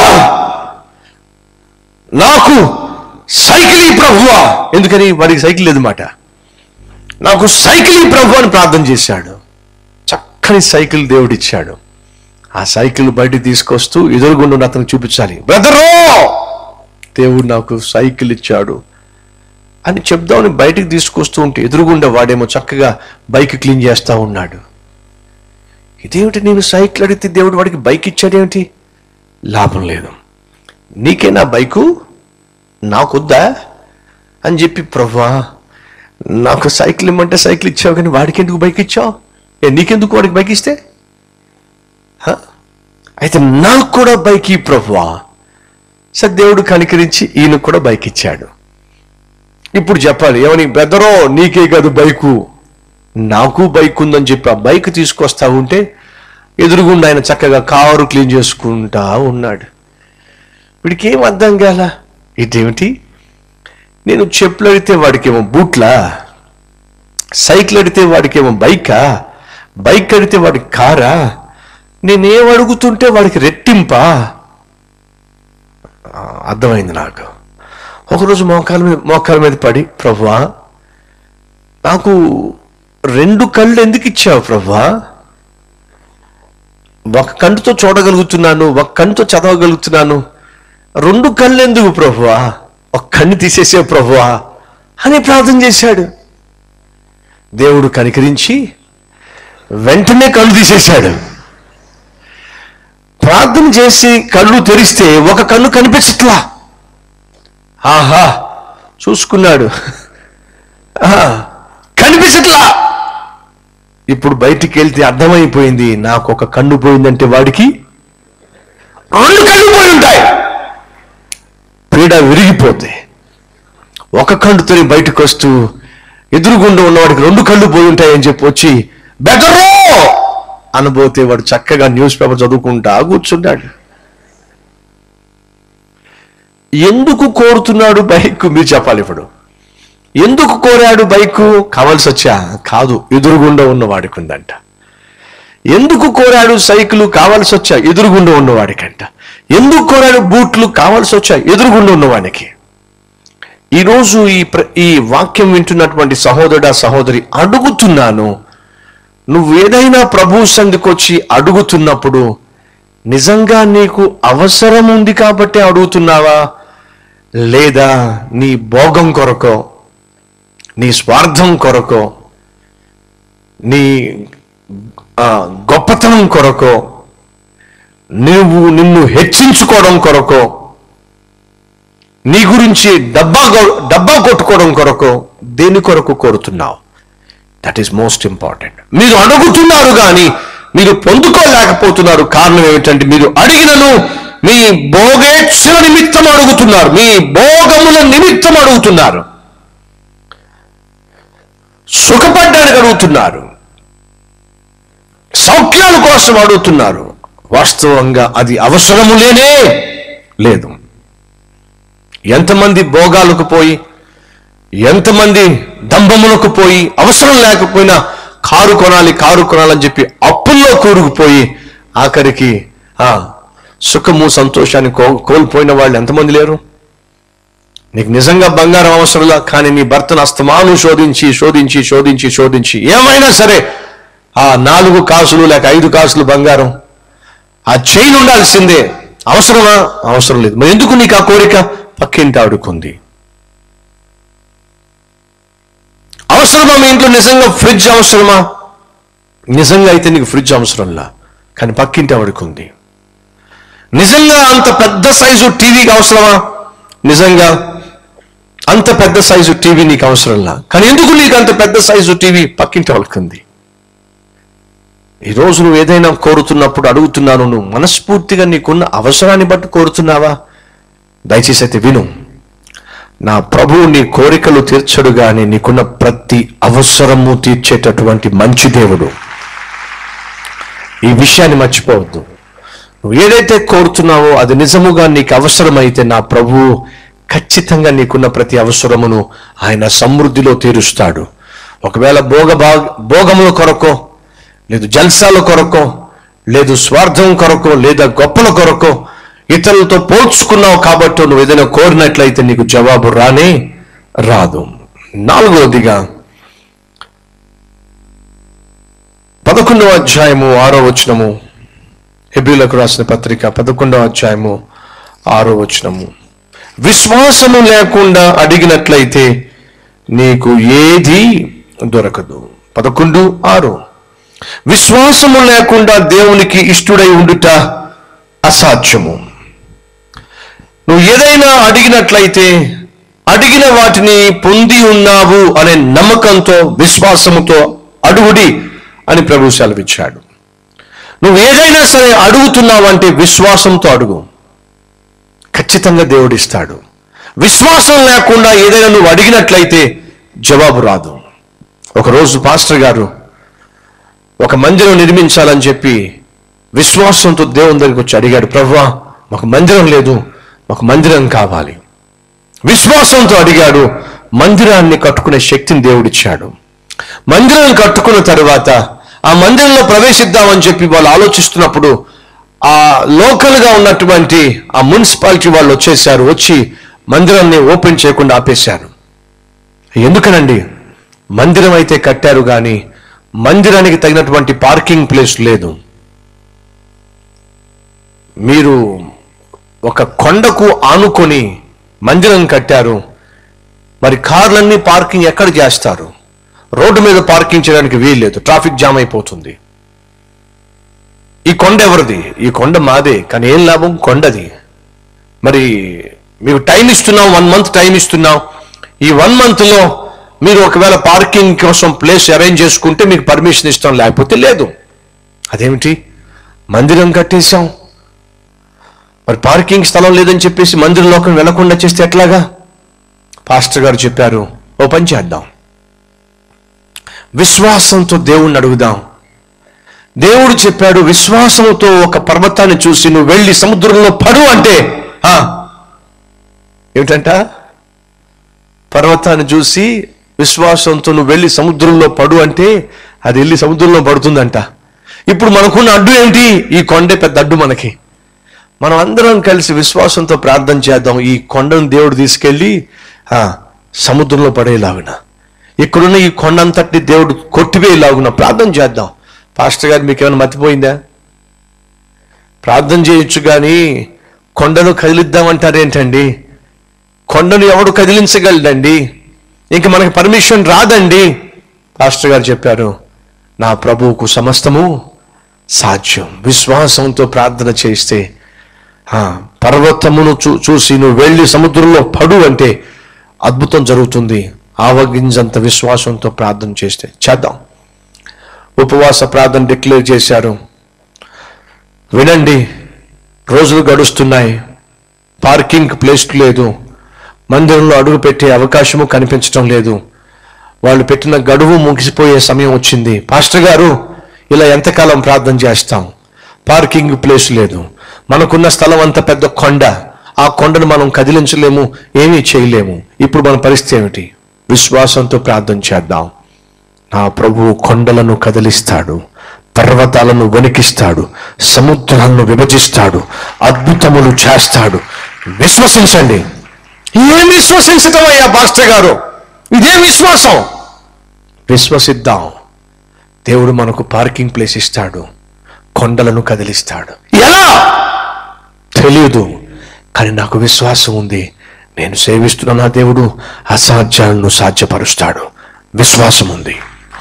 నాకు సైకిల్ ఈ ప్రభువా ఎందుకని వాడికి సైకిల్ లేదు మాట నాకు సైకిల్ ఈ ప్రభు అని ప్రార్థన చేశాడు చక్కని సైకిల్ దేవుడు ఇచ్చాడు ఆ సైకిల్ బయటికి తీసుకొస్తూ ఎదురుగుండా ఉన్న అతనికి చూపించాలి బ్రదరో దేవుడు నాకు సైకిల్ ఇచ్చాడు అని చెప్దామని బయటికి తీసుకొస్తూ ఉంటే ఎదురుగుండా వాడేమో చక్కగా బైక్ క్లీన్ చేస్తా ఉన్నాడు ఇదేమిటి నేను సైకిల్ అడిగితే దేవుడు వాడికి బైక్ ఇచ్చాడేమిటి లాభం లేదు నీకేనా బైకు నాకొద్దా అని చెప్పి ప్రభా నాకు సైకిల్ ఇమ్మంటే సైకిల్ ఇచ్చావు కానీ వాడికి ఎందుకు బైక్ ఇచ్చావు ఏ నీకెందుకు వాడికి బైక్ ఇస్తే హ? అయితే నాకు కూడా బైక్ ఈ ప్రభువా సరే దేవుడు కనికరించి ఈయన కూడా బైక్ ఇచ్చాడు ఇప్పుడు చెప్పాలి ఏమని బెదరో నీకే కాదు బైకు నాకు బైక్ ఉందని చెప్పి ఆ బైక్ తీసుకొస్తా ఉంటే ఎదురుగుండా ఆయన చక్కగా కారు క్లీన్ చేసుకుంటా ఉన్నాడు వీడికి ఏం అర్థం కాల ఇదేమిటి నేను చెప్పులు అడిగితే వాడికేమో బూట్లా సైకిల్ అడిగితే వాడికేమో బైకా బైక్ అడిగితే వాడికి కారా నేనేం అడుగుతుంటే వాడికి రెట్టింపా ఆ, అర్థమైంది నాకు ఒకరోజు మోకాల మీద మోకాల మీద పడి ప్రభువా నాకు రెండు కళ్ళు ఎందుకు ఇచ్చావు ప్రభువా ఒక కంటితో చూడగలుగుతున్నాను ఒక కంటితో చదవగలుగుతున్నాను రెండు కళ్ళు ఎందుకు ప్రభువా ఒక కన్ను తీసేసే ప్రభువా అని ప్రార్థన చేశాడు దేవుడు కనికరించి వెంటనే కళ్ళు తీసేశాడు ప్రార్థన చేసి కళ్ళు తెరిస్తే ఒక కన్ను కనిపించట్లా ఆహా చూసుకున్నాడు ఆహా, కనిపించట్లా ఇప్పుడు బయటికి వెళ్తే అర్థమైపోయింది నాకు ఒక కన్ను పోయిందంటే వాడికి రెండు కళ్ళు పోయి ఉంటాయి పీడ విరిగిపోతే ఒక కన్నుతో బయటకు వస్తూ ఎదురుగుండా ఉన్నవాడికి రెండు కళ్ళు పోయి ఉంటాయని చెప్పి వచ్చి బెదరో అనబోతే వాడు చక్కగా న్యూస్ పేపర్ చదువుకుంటా కూర్చున్నాడు ఎందుకు కోరుతున్నాడు బైక్ మీరు చెప్పాలి ఇప్పుడు ఎందుకు కోరాడు బైకు కావాల్సి వచ్చా కాదు ఎదురుగుండా ఉన్నవాడికి ఉందంట ఎందుకు కోరాడు సైకిల్ కావాల్సి వచ్చా ఎదురుగుండా ఉన్నవాడికంట ఎందుకు కోరాడు బూట్లు కావాల్సి వచ్చా ఎదురుగుండా ఉన్నవాడికి ఈరోజు ఈ ప్ర ఈ వాక్యం వింటున్నటువంటి సహోదరుడా సహోదరి అడుగుతున్నాను నువ్వు ఏదైనా ప్రభు సంధికొచ్చి అడుగుతున్నప్పుడు నిజంగా నీకు అవసరం ఉంది కాబట్టి అడుగుతున్నావా లేదా నీ భోగం కొరకో నీ స్వార్థం కొరకో నీ ఆ, గొప్పతనం కొరకో నువ్వు నిన్ను హెచ్చించుకోవడం కొరకో నీ గురించి డబ్బా గొ- డబ్బా కొట్టుకోవడం కొరకు దేని కొరకు కోరుతున్నావు దట్ ఈస్ మోస్ట్ ఇంపార్టెంట్ మీరు అడుగుతున్నారు కానీ మీరు పొందుకోలేకపోతున్నారు కారణం ఏమిటంటే మీరు అడిగినను మీ భోగేచ్ఛల నిమిత్తం అడుగుతున్నారు మీ భోగముల నిమిత్తం అడుగుతున్నారు సుఖపడ్డానికి అడుగుతున్నారు సౌఖ్యాల కోసం అడుగుతున్నారు వాస్తవంగా అది అవసరము లేనే లేదు ఎంతమంది భోగాలకు పోయి ఎంతమంది దంభములకు పోయి అవసరం లేకపోయినా కారు కొనాలి కారు కొనాలని చెప్పి అప్పుల్లో కూరుకుపోయి ఆఖరికి ఆ సుఖము సంతోషాన్ని కో కోల్పోయిన వాళ్ళు ఎంతమంది లేరు నీకు నిజంగా బంగారం అవసరంలా కానీ నీ భర్తను అస్తమాను శోధించి శోధించి శోధించి శోధించి ఏమైనా సరే ఆ నాలుగు కాసులు లేక ఐదు కాసులు బంగారం ఆ చైన్ ఉండాల్సిందే అవసరమా అవసరం లేదు మరి ఎందుకు నీకు ఆ కోరిక పక్కింటి ఆడుకుంది అవసరమా మీ ఇంట్లో నిజంగా ఫ్రిడ్జ్ అవసరమా నిజంగా అయితే నీకు ఫ్రిడ్జ్ అవసరంలా కానీ పక్కింటి ఆవిడకుంది నిజంగా అంత పెద్ద సైజు టీవీకి అవసరమా నిజంగా అంత పెద్ద సైజు టీవీ నీకు అవసరంలా కానీ ఎందుకు నీకు అంత పెద్ద సైజు టీవీ పక్కింటి వాళ్ళకుంది ఈ రోజు నువ్వు ఏదైనా కోరుతున్నప్పుడు అడుగుతున్నాను నువ్వు మనస్ఫూర్తిగా నీకున్న అవసరాన్ని బట్టి కోరుతున్నావా దయచేసి అయితే విను నా ప్రభువు నీ కోరికలు తీర్చడు గాని నీకున్న ప్రతి అవసరము తీర్చేటటువంటి మంచి దేవుడు ఈ విషయాన్ని మర్చిపోవద్దు నువ్వు ఏదైతే కోరుతున్నావో అది నిజముగా నీకు అవసరమైతే నా ప్రభువు ఖచ్చితంగా నీకున్న ప్రతి అవసరమును ఆయన సమృద్ధిలో తీరుస్తాడు ఒకవేళ భోగ భాగ భోగముల కొరకో లేదు జల్సాల కొరకో లేదు స్వార్థం కొరకో లేదా గొప్పల కొరకో ఇతరులతో పోల్చుకున్నావు కాబట్టి నువ్వు ఏదైనా కోరినట్లయితే నీకు జవాబు రానే రాదు నాలుగవదిగా పదకొండవ అధ్యాయము ఆరో వచనము హెబ్రిలకు రాసిన పత్రిక పదకొండవ అధ్యాయము ఆరో వచనము విశ్వాసము లేకుండా అడిగినట్లయితే నీకు ఏది దొరకదు పదకొండు ఆరు విశ్వాసము లేకుండా దేవునికి ఇష్టుడై ఉండుట అసాధ్యము నువ్వు ఏదైనా అడిగినట్లయితే అడిగిన వాటిని పొంది ఉన్నావు అనే నమ్మకంతో విశ్వాసముతో అడుగుడి అని ప్రభు సెలవిచ్చాడు నువ్వు ఏదైనా సరే అడుగుతున్నావంటే విశ్వాసంతో అడుగు ఖచ్చితంగా దేవుడిస్తాడు విశ్వాసం లేకుండా ఏదైనా నువ్వు అడిగినట్లయితే జవాబు రాదు ఒకరోజు పాస్టర్ గారు ఒక మందిరం నిర్మించాలని చెప్పి విశ్వాసంతో దేవుని దగ్గరికి వచ్చి అడిగాడు ప్రవ్వా మాకు మందిరం లేదు మాకు మందిరం కావాలి విశ్వాసంతో అడిగాడు మందిరాన్ని కట్టుకునే శక్తిని దేవుడిచ్చాడు మందిరం కట్టుకున్న తరువాత ఆ మందిరంలో ప్రవేశిద్దామని చెప్పి వాళ్ళు ఆలోచిస్తున్నప్పుడు ఆ లోకల్ గా ఉన్నటువంటి ఆ మున్సిపాలిటీ వాళ్ళు వచ్చేసారు వచ్చి మందిరాన్ని ఓపెన్ చేయకుండా ఆపేశారు ఎందుకనండి మందిరం అయితే కట్టారు కానీ మందిరానికి తగినటువంటి పార్కింగ్ ప్లేస్ లేదు మీరు ఒక కొండకు ఆనుకొని మందిరం కట్టారు మరి కార్లన్నీ పార్కింగ్ ఎక్కడ చేస్తారు రోడ్డు మీద పార్కింగ్ చేయడానికి వీల్లేదు ట్రాఫిక్ జామ్ అయిపోతుంది ఈ కొండ ఎవరిది ఈ కొండ మాదే కానీ ఏం లాభం కొండది మరి మీకు టైం ఇస్తున్నాం వన్ మంత్ టైం ఇస్తున్నాం ఈ వన్ మంత్లో మీరు ఒకవేళ పార్కింగ్ కోసం ప్లేస్ అరేంజ్ చేసుకుంటే మీకు పర్మిషన్ ఇస్తాం లేకపోతే లేదు అదేమిటి మందిరం కట్టేశాం మరి పార్కింగ్ స్థలం లేదని చెప్పేసి మందిరంలోకి వెళ్లకుండా చేస్తే ఎట్లాగా పాస్టర్ గారు చెప్పారు ఓ పని చేద్దాం విశ్వాసంతో దేవుణ్ణి అడుగుదాం దేవుడు చెప్పాడు విశ్వాసంతో ఒక పర్వతాన్ని చూసి నువ్వు వెళ్ళి సముద్రంలో పడు అంటే ఆ, ఏమిటంట పర్వతాన్ని చూసి విశ్వాసంతో నువ్వు వెళ్ళి సముద్రంలో పడు అంటే అది వెళ్ళి సముద్రంలో పడుతుందంట ఇప్పుడు మనకున్న అడ్డు ఏంటి ఈ కొండే పెద్ద అడ్డు మనకి మనం అందరం కలిసి విశ్వాసంతో ప్రార్థన చేద్దాం ఈ కొండను దేవుడు తీసుకెళ్ళి ఆ, సముద్రంలో పడేలాగున ఇక్కడున్న ఈ కొండంతటిని దేవుడు కొట్టివేలాగున ప్రార్థన చేద్దాం పాస్టర్ గారు మీకు ఏమైనా మర్చిపోయిందా ప్రార్థన చేయొచ్చు కానీ కొండను కదిలిద్దామంటారేంటండి కొండను ఎవడు కదిలించగలడండి ఇంక మనకి పర్మిషన్ రాదండి పాస్టర్ గారు చెప్పారు నా ప్రభువుకు సమస్తము సాధ్యం విశ్వాసంతో ప్రార్థన చేస్తే ఆ, పర్వతమును చూ చూసి నువ్వు వెళ్ళి సముద్రంలో పడు అంటే అద్భుతం జరుగుతుంది ఆవగింజంత విశ్వాసంతో ప్రార్థన చేస్తే చేద్దాం ఉపవాస ప్రార్థన డిక్లేర్ చేశారు వినండి రోజులు గడుస్తున్నాయి పార్కింగ్ ప్లేస్ లేదు మందిరంలో అడుగు పెట్టే అవకాశము కనిపించడం లేదు వాళ్ళు పెట్టిన గడువు ముగిసిపోయే సమయం వచ్చింది పాస్టర్ గారు ఇలా ఎంతకాలం ప్రార్థన చేస్తాం పార్కింగ్ ప్లేస్ లేదు మనకున్న స్థలం అంత పెద్ద కొండ ఆ కొండను మనం కదిలించలేము ఏమీ చేయలేము ఇప్పుడు మన పరిస్థితి ఏమిటి విశ్వాసంతో ప్రార్థన చేద్దాం నా ప్రభువు కొండలను కదిలిస్తాడు పర్వతాలను వణికిస్తాడు సముద్రాలను విభజిస్తాడు అద్భుతములు చేస్తాడు విశ్వసించండి ఏం విశ్వసించటం అయ్యా పాస్టర్ గారు ఇదేం విశ్వాసం విశ్వసిద్దాం దేవుడు మనకు పార్కింగ్ ప్లేస్ ఇస్తాడు కొండలను కదిలిస్తాడు ఎలా తెలియదు కానీ నాకు విశ్వాసం ఉంది నేను సేవిస్తున్న నా దేవుడు అసాధ్యాలను సాధ్యపరుస్తాడు విశ్వాసం ఉంది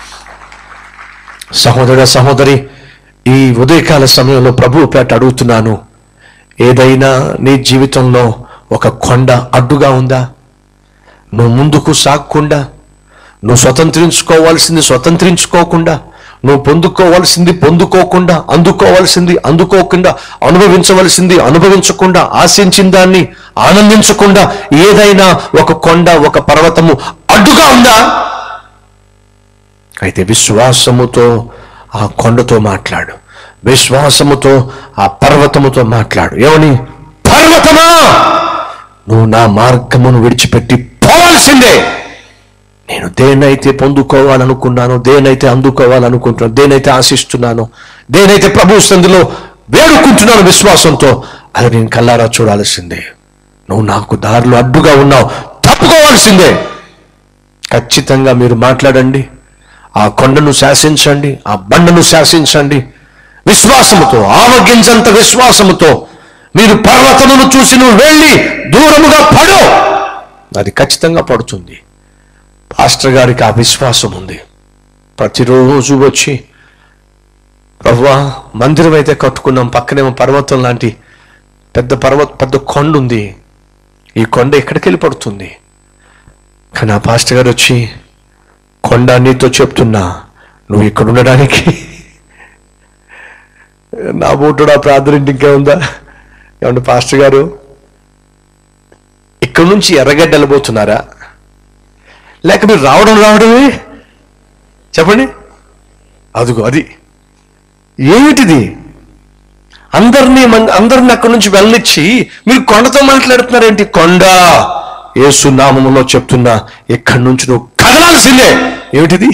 సహోదర సహోదరి ఈ ఉదయకాల సమయంలో ప్రభు పేట అడుగుతున్నాను ఏదైనా నీ జీవితంలో ఒక కొండ అడ్డుగా ఉందా నువ్వు ముందుకు సాగకుండా నువ్వు స్వతంత్రించుకోవాల్సింది స్వతంత్రించుకోకుండా నువ్వు పొందుకోవాల్సింది పొందుకోకుండా అందుకోవాల్సింది అందుకోకుండా అనుభవించవలసింది అనుభవించకుండా ఆశించిన దాన్ని ఆనందించకుండా ఏదైనా ఒక కొండ ఒక పర్వతము అడ్డుగా ఉందా అయితే విశ్వాసముతో ఆ కొండతో మాట్లాడు విశ్వాసముతో ఆ పర్వతముతో మాట్లాడు ఏమని పర్వతమా నువ్వు నా మార్గమును విడిచిపెట్టి పోవాల్సిందే నేను దేనైతే పొందుకోవాలనుకున్నానో దేనైతే అందుకోవాలనుకుంటున్నాను దేనైతే ఆశిస్తున్నానో దేనైతే ప్రభు సంధిలో వేడుకుంటున్నాను విశ్వాసంతో అది నేను కల్లారా చూడాల్సిందే నువ్వు నాకు దారిలో అడ్డుగా ఉన్నావు తప్పుకోవాల్సిందే ఖచ్చితంగా మీరు మాట్లాడండి ఆ కొండను శాసించండి ఆ బండను శాసించండి విశ్వాసముతో ఆవగించంత విశ్వాసముతో మీరు పర్వతమును చూసి నువ్వు వెళ్ళి దూరముగా పడు అది ఖచ్చితంగా పడుతుంది పాస్టర్ గారికి ఆ విశ్వాసం ఉంది ప్రతిరోజు వచ్చి ప్రభువా మందిరం అయితే కట్టుకున్నాం పక్కనేమో పర్వతం లాంటి పెద్ద పర్వత పెద్ద కొండ ఉంది ఈ కొండ ఎక్కడికి వెళ్ళి పడుతుంది కానీ ఆ పాస్టర్ గారు వచ్చి కొండ నీతో చెప్తున్నా నువ్వు ఇక్కడ ఉండడానికి నా బోటుడు ఆ ప్రార్థన ఇంటి ఇంకే ఉందా ఏమంటే పాస్టర్ గారు ఇక్కడ నుంచి ఎర్రగడ్డ వెళ్ళబోతున్నారా లేక మీరు రావడం రావడమే చెప్పండి అదిగో అది ఏమిటిది అందరినీ మన్- అందరిని అక్కడి నుంచి వెళ్ళనిచ్చి మీరు కొండతో మాట్లాడుతున్నారేంటి కొండ యేసు నామములో చెప్తున్నా ఎక్కడి నుంచి నువ్వు కదలాల్సిందే ఏమిటిది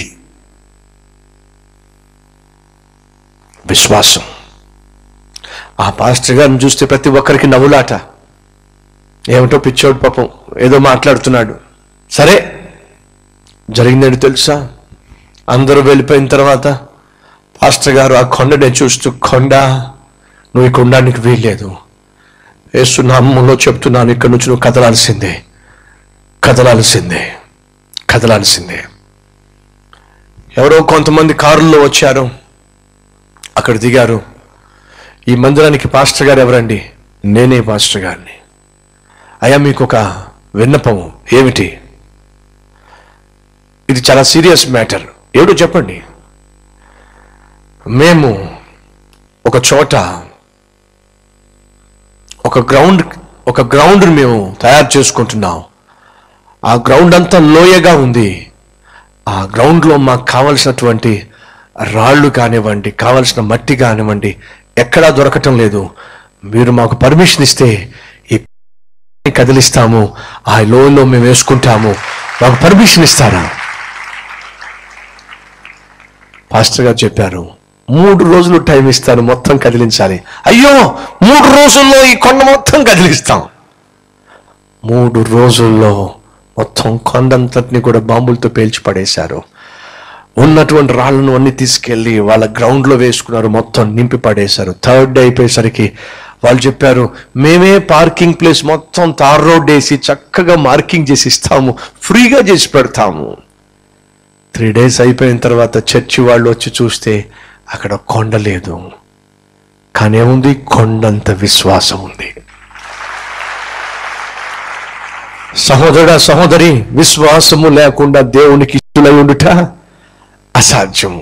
విశ్వాసం ఆ పాస్టర్ గారిని చూస్తే ప్రతి ఒక్కరికి నవ్వులాట ఏమిటో పిచ్చోడు పాపం ఏదో మాట్లాడుతున్నాడు సరే జరిగిందేంటి తెలుసా అందరూ వెళ్ళిపోయిన తర్వాత పాస్టర్ గారు ఆ కొండని చూస్తూ కొండ నువ్వు ఇక్కడ ఉండడానికి వీల్లేదు ఏసునామంలో చెప్తున్నాను ఇక్కడ నుంచి నువ్వు కదలాల్సిందే కదలాల్సిందే కదలాల్సిందే ఎవరో కొంతమంది కారుల్లో వచ్చారు అక్కడ దిగారు ఈ మందిరానికి పాస్టర్ గారు ఎవరండి నేనే పాస్టర్ గారిని అయ్యా మీకు ఒక విన్నపం ఏమిటి ఇది చాలా సీరియస్ మ్యాటర్ ఏడు చెప్పండి మేము ఒక చోట ఒక గ్రౌండ్ ఒక గ్రౌండ్ మేము తయారు చేసుకుంటున్నాం ఆ గ్రౌండ్ అంతా లోయగా ఉంది ఆ గ్రౌండ్లో మాకు కావలసినటువంటి రాళ్ళు కానివ్వండి కావలసిన మట్టి కానివ్వండి ఎక్కడా దొరకటం లేదు మీరు మాకు పర్మిషన్ ఇస్తే ఈ కదిలిస్తాము ఆ లోయలో మేము వేసుకుంటాము మాకు పర్మిషన్ ఇస్తారా పాస్టర్ గారు చెప్పారు మూడు రోజులు టైం ఇస్తాను మొత్తం కదిలించాలి అయ్యో మూడు రోజుల్లో ఈ కొండ మొత్తం కదిలిస్తాం మూడు రోజుల్లో మొత్తం కొండంతటిని కూడా బాంబులతో పేల్చి పడేశారు ఉన్నటువంటి రాళ్ళను అన్ని తీసుకెళ్లి వాళ్ళ గ్రౌండ్ లో వేసుకున్నారు మొత్తం నింపి పడేశారు థర్డ్ డే అయిపోయేసరికి వాళ్ళు చెప్పారు మేమే పార్కింగ్ ప్లేస్ మొత్తం తార్ రోడ్ వేసి చక్కగా మార్కింగ్ చేసి ఇస్తాము ఫ్రీగా చేసి పెడతాము త్రీ డేస్ అయిపోయిన తర్వాత చర్చి వాళ్ళు వచ్చి చూస్తే అక్కడ కొండ లేదు కానీ ఏముంది కొండంత విశ్వాసం ఉంది సహోదరుడ సహోదరి విశ్వాసము లేకుండా దేవునికి ఇష్టలై ఉండుట అసాధ్యము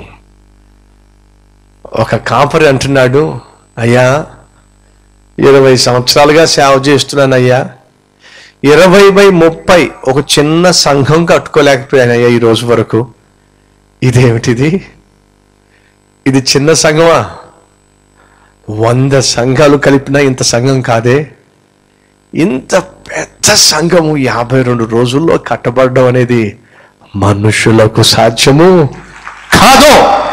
ఒక కాపరి అంటున్నాడు అయ్యా ఇరవై సంవత్సరాలుగా సేవ చేస్తున్నాను అయ్యా ఇరవై బై ముప్పై ఒక చిన్న సంఘం కట్టుకోలేకపోయానయ్యా ఈ రోజు వరకు ఇదేమిటిది ఇది చిన్న సంఘమా వంద సంఘాలు కలిపినా ఇంత సంఘం కాదే ఇంత పెద్ద సంఘము యాభై రెండు రోజుల్లో కట్టబడడం అనేది మనుషులకు సాధ్యము కాదు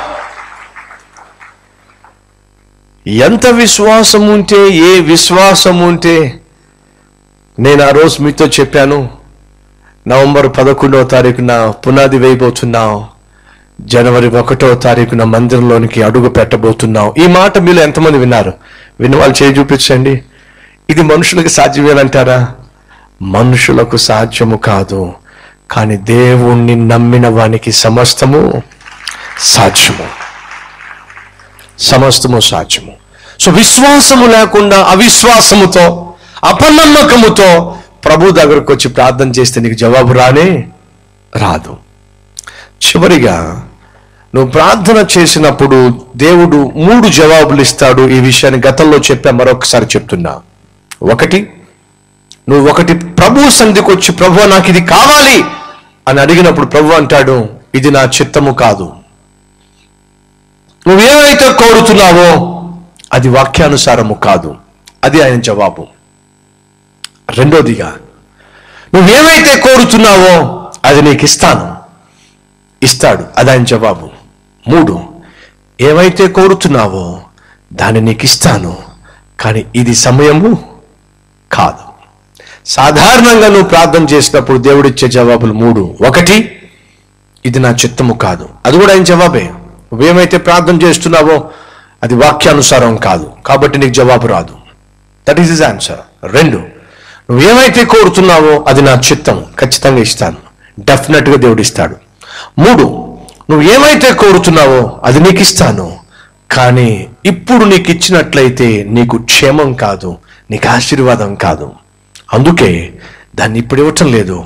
ఎంత విశ్వాసం ఉంటే ఏ విశ్వాసం ఉంటే నేను ఆ రోజు మీతో చెప్పాను నవంబర్ పదకొండవ తారీఖున పునాది వేయబోతున్నాం జనవరి ఒకటో తారీఖున మందిరంలోనికి అడుగు పెట్టబోతున్నాం ఈ మాట మీలో ఎంతమంది విన్నారు విన్న వాళ్ళు చేయి చూపించండి ఇది మనుషులకు సాధ్యమేనంటారా మనుషులకు సాధ్యము కాదు కానీ దేవుణ్ణి నమ్మిన వానికి సమస్తము సాధ్యము సమస్తము సాధ్యము సో విశ్వాసము లేకుండా అవిశ్వాసముతో అపనమ్మకముతో ప్రభు దగ్గరకు వచ్చి ప్రార్థన చేస్తే నీకు జవాబు రానే రాదు చివరిగా నువ్వు ప్రార్థన చేసినప్పుడు దేవుడు మూడు జవాబులు ఇస్తాడు ఈ విషయాన్ని గతంలో చెప్పా మరొకసారి చెప్తున్నా ఒకటి నువ్వు ఒకటి ప్రభు సంధికి వచ్చి ప్రభు నాకు ఇది కావాలి అని అడిగినప్పుడు ప్రభు అంటాడు ఇది నా చిత్తము కాదు నువ్వేమైతే కోరుతున్నావో అది వాక్యానుసారము కాదు అది ఆయన జవాబు రెండోదిగా నువ్వేమైతే కోరుతున్నావో అది నీకు ఇస్తాను ఇస్తాడు అది ఆయన జవాబు మూడు ఏమైతే కోరుతున్నావో దాన్ని నీకు ఇస్తాను కానీ ఇది సమయము కాదు సాధారణంగా నువ్వు ప్రార్థన చేసినప్పుడు దేవుడిచ్చే జవాబులు మూడు ఒకటి ఇది నా చిత్తము కాదు అది కూడా ఆయన జవాబే నువ్వేమైతే ప్రార్థన చేస్తున్నావో అది వాక్యానుసారం కాదు కాబట్టి నీకు జవాబు రాదు దట్ ఈస్ ఇస్ ఆన్సర్ రెండు నువ్వేమైతే కోరుతున్నావో అది నా చిత్తం ఖచ్చితంగా ఇస్తాను డెఫినెట్గా దేవుడు ఇస్తాడు మూడు నువ్వు ఏమైతే కోరుతున్నావో అది నీకు ఇస్తాను కానీ ఇప్పుడు నీకు ఇచ్చినట్లయితే నీకు క్షేమం కాదు నీకు ఆశీర్వాదం కాదు అందుకే దాన్ని ఇప్పుడు ఇవ్వటం లేదు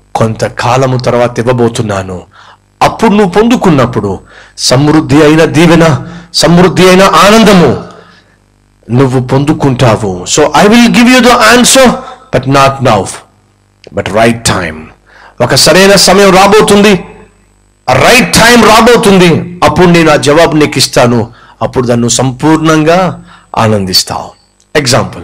కొంతకాలము తర్వాత ఇవ్వబోతున్నాను అప్పుడు నువ్వు పొందుకున్నప్పుడు సమృద్ధి అయిన దీవెన సమృద్ధి అయిన ఆనందము నువ్వు పొందుకుంటావు so I will give you the answer but not now but right time ఒక సరైన సమయం రాబోతుంది రైట్ టైం రాబోతుంది అప్పుడు నేను ఆ జవాబు నీకు ఇస్తాను అప్పుడు దాన్ని నువ్వు సంపూర్ణంగా ఆనందిస్తావు ఎగ్జాంపుల్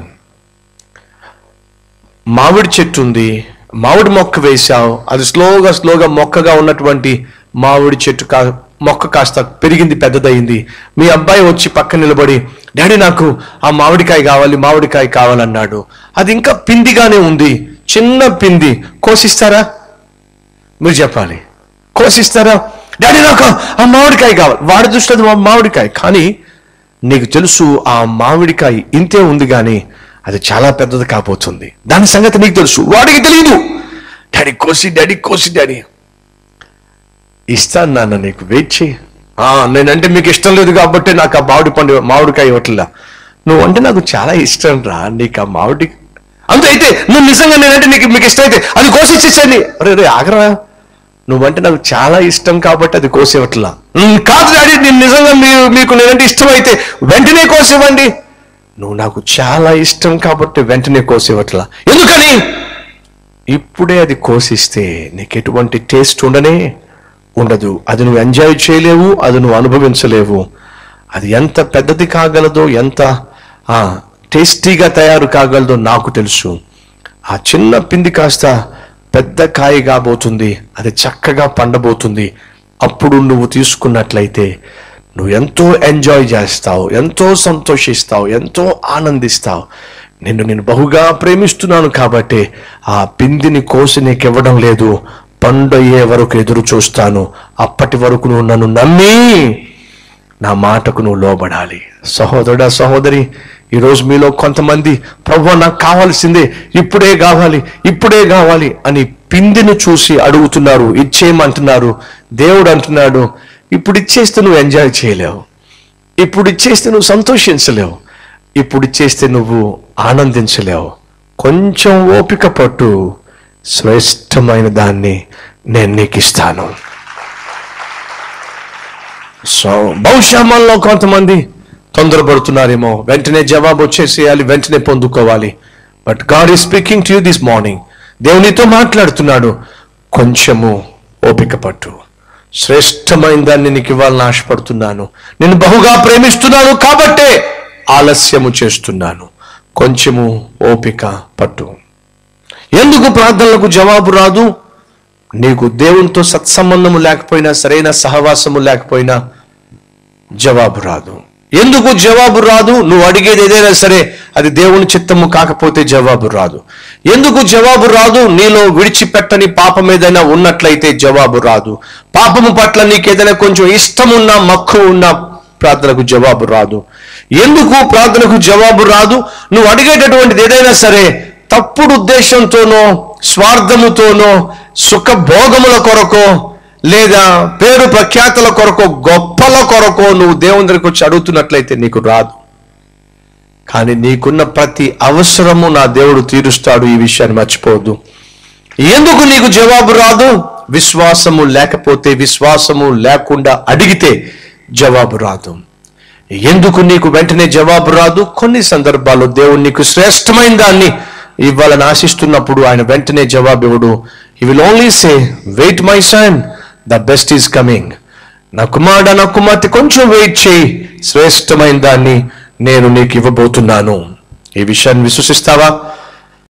మామిడి చెట్టు ఉంది మామిడి మొక్క వేశావు అది స్లోగా స్లోగా మొక్కగా ఉన్నటువంటి మామిడి చెట్టు కా మొక్క కాస్త పెరిగింది పెద్దదయింది మీ అబ్బాయి వచ్చి పక్క నిలబడి డాడీ నాకు ఆ మామిడికాయ కావాలి మామిడికాయ కావాలన్నాడు అది ఇంకా పిందిగానే ఉంది చిన్న పింది కోసిస్తారా మీరు చెప్పాలి కోసిస్తారా డాడీ నాకు ఆ మామిడికాయ కావాలి వాడి దృష్టి అది మా- మామిడికాయ కానీ నీకు తెలుసు ఆ మామిడికాయ ఇంతే ఉంది కానీ అది చాలా పెద్దది కాబోతుంది దాని సంగతి నీకు తెలుసు వాడికి తెలియదు డాడీ కోసి డాడీ కోసి డాడీ ఇస్తాను నాన్న నీకు వెయిట్ చేయి ఆ, నేనంటే మీకు ఇష్టం లేదు కాబట్టి నాకు ఆ మామిడి పండు మామిడికాయ ఇవ్వట్లా నువ్వు అంటే నాకు చాలా ఇష్టం రా నీకు ఆ మామిడి అంతే అయితే నువ్వు నిజంగా నేనంటే నీకు మీకు ఇష్టం అయితే అది కోసి ఇచ్చేసేయండి అరే రే ఆగరా నువ్వంటే నాకు చాలా ఇష్టం కాబట్టి అది కోసేవట్లా "ఉమ్, కాదు డాడీ నేను నిజంగా మీరు మీకు నేనంటే ఇష్టం అయితే వెంటనే కోసివ్వండి నువ్వు నాకు చాలా ఇష్టం కాబట్టి వెంటనే కోసేవట్లా ఎందుకని ఇప్పుడే అది కోసిస్తే నీకు ఎటువంటి టేస్ట్ ఉండనే ఉండదు అది నువ్వు ఎంజాయ్ చేయలేవు అది నువ్వు అనుభవించలేవు అది ఎంత పెద్దది కాగలదో ఎంత ఆ, టేస్టీగా తయారు కాగలదో నాకు తెలుసు ఆ చిన్న పిండి కాస్త పెద్ద కాయ కాబోతుంది అది చక్కగా పండబోతుంది అప్పుడు నువ్వు తీసుకున్నట్లయితే నువ్వు ఎంతో ఎంజాయ్ చేస్తావు ఎంతో సంతోషిస్తావు ఎంతో ఆనందిస్తావు నిన్ను నేను బహుగా ప్రేమిస్తున్నాను కాబట్టి ఆ పిందిని కోసి నీకు ఇవ్వడం లేదు పండు అయ్యే వరకు ఎదురు చూస్తాను అప్పటి వరకు నువ్వు నన్ను నమ్మి నా మాటకు నువ్వు లోబడాలి సహోదరుడా సహోదరి ఈరోజు మీలో కొంతమంది ప్రభు నాకు కావాల్సిందే ఇప్పుడే కావాలి ఇప్పుడే కావాలి అని పిండిని చూసి అడుగుతున్నారు ఇచ్చేయమంటున్నారు దేవుడు అంటున్నాడు ఇప్పుడు ఇచ్చేస్తే నువ్వు ఎంజాయ్ చేయలేవు ఇప్పుడు ఇచ్చేస్తే నువ్వు సంతోషించలేవు ఇప్పుడు ఇచ్చేస్తే నువ్వు ఆనందించలేవు కొంచెం ఓపిక పట్టు శ్రేష్టమైన దాన్ని నేను నీకు ఇస్తాను సో బహుశా మనలో కొంతమంది తొందరపడుతున్నారేమో వెంటనే జవాబు వచ్చేసేయాలి వెంటనే పొందుకోవాలి but God is speaking to you this morning దేవునితో మాట్లాడుతున్నాడు కొంచెము ఓపిక పట్టు శ్రేష్టమైన దాన్ని నీకు ఇవ్వాలని ఆశపడుతున్నాను నేను బహుగా ప్రేమిస్తున్నాను కాబట్టే ఆలస్యము చేస్తున్నాను కొంచెము ఓపిక పట్టు ఎందుకు ప్రార్థనలకు జవాబు రాదు నీకు దేవునితో సత్సంబంధము లేకపోయినా సరైన సహవాసము లేకపోయినా జవాబు రాదు ఎందుకు జవాబు రాదు నువ్వు అడిగేది ఏదైనా సరే అది దేవుని చిత్తము కాకపోతే జవాబు రాదు ఎందుకు జవాబు రాదు నీలో విడిచిపెట్టని పాపం ఏదైనా ఉన్నట్లయితే జవాబు రాదు పాపము పట్ల నీకు ఏదైనా కొంచెం ఇష్టం ఉన్నా మక్కువ ఉన్నా ప్రార్థనకు జవాబు రాదు ఎందుకు ప్రార్థనకు జవాబు రాదు నువ్వు అడిగేటటువంటిది ఏదైనా సరే తప్పుడు ఉద్దేశంతోనో స్వార్థముతోనో సుఖభోగముల కొరకో లేదా పేరు ప్రఖ్యాతల కొరకో గొప్పల కొరకో నువ్వు దేవుని దగ్గరికి వచ్చి అడుగుతున్నట్లయితే నీకు రాదు కానీ నీకున్న ప్రతి అవసరము నా దేవుడు తీరుస్తాడు ఈ విషయాన్ని మర్చిపోవద్దు ఎందుకు నీకు జవాబు రాదు విశ్వాసము లేకపోతే విశ్వాసము లేకుండా అడిగితే జవాబు రాదు ఎందుకు నీకు వెంటనే జవాబు రాదు కొన్ని సందర్భాల్లో దేవుడు నీకు శ్రేష్టమైన దాన్ని ఇవ్వాలని ఆశిస్తున్నప్పుడు ఆయన వెంటనే జవాబు ఇవ్వడు he will only say wait my son the best is coming నా కుమారుడ నా కుమార్తె కొంచెం వెయిట్ చేయి శ్రేష్టమైన దాన్ని నేను నీకు ఇవ్వబోతున్నాను ఈ విషయాన్ని విశ్వసిస్తావా